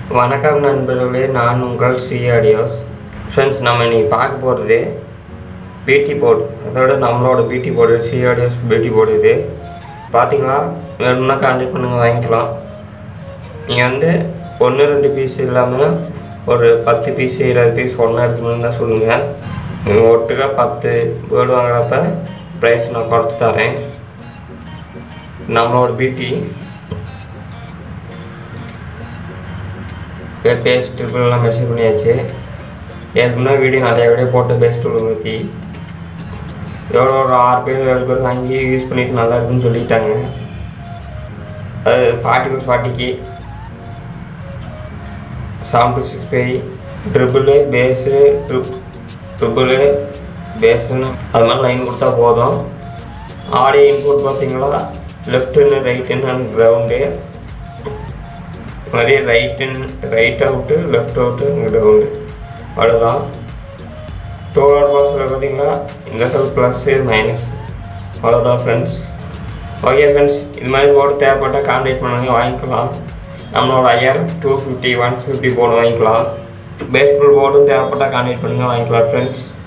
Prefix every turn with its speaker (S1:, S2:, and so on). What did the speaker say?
S1: வணக்கம் நண்பர்களே நான் உங்கள் சி ஆடியோஸ் ஃப்ரெண்ட்ஸ் நம்ம இன்னைக்கு பார்க்க போகிறது பிடி போர்டு அதோட நம்மளோட PD board C audios PD board இது பார்த்தீங்களா வேணும்னா கான்டாக்ட் பண்ணுங்கள் வாங்கிக்கலாம் நீங்கள் வந்து ஒன்று ரெண்டு பீஸ் இல்லாமல் ஒரு பத்து பீஸ் இருபது பீஸ் ஒன்றா இருக்கணும்னு தான் சொல்லுங்கள் நீங்கள் ஒட்டுக்கா பத்து பேர்டு வாங்குறப்ப ப்ரைஸ் நான் குறைச்சி தரேன் நம்மளோட பிடி பேஸ்ட் ட்ரிபிள்லாம் மெசேஜ் பண்ணியாச்சு ஏற்கனவே வீடியோ நிறைய வீடியோ போட்டு பேஸ்ட் ட்ரிபிள் பற்றி எவ்வளோ ஒரு ஆறு பேர் ஏழு பேர் வாங்கி யூஸ் பண்ணிட்டு நல்லா இருக்குன்னு சொல்லிட்டாங்க அது ஃபார்ட்டி ப்ளஸ் ஃபார்ட்டிக்கு seven two six five triple bass trip triple பேஸுன்னு அது மாதிரி லைன் கொடுத்தா போதும் ஆடியோ இன்புட் பார்த்தீங்களா லெஃப்ட்டுன்னு ரைட்டுன்னு கிரவுண்டு மாதிரி right in right out left out ground அவ்வளோதான் டூ ஹவர் பாஸில் பார்த்தீங்கன்னா இந்த சைடு ப்ளஸ்ஸு மைனஸ் அவ்வளோதான் ஃப்ரெண்ட்ஸ் ஓகே ஃப்ரெண்ட்ஸ் இது மாதிரி போர்டு தேவைப்பட்டால் கான்டாக்ட் பண்ணுங்க வாங்கிக்கலாம் நம்மளோட IR two fifty one fifty board வாங்கிக்கலாம் பேஸ்புல் போர்டும் தேவைப்பட்டால் கான்டாக்ட் பண்ணுங்கள் வாங்கிக்கலாம் ஃப்ரெண்ட்ஸ்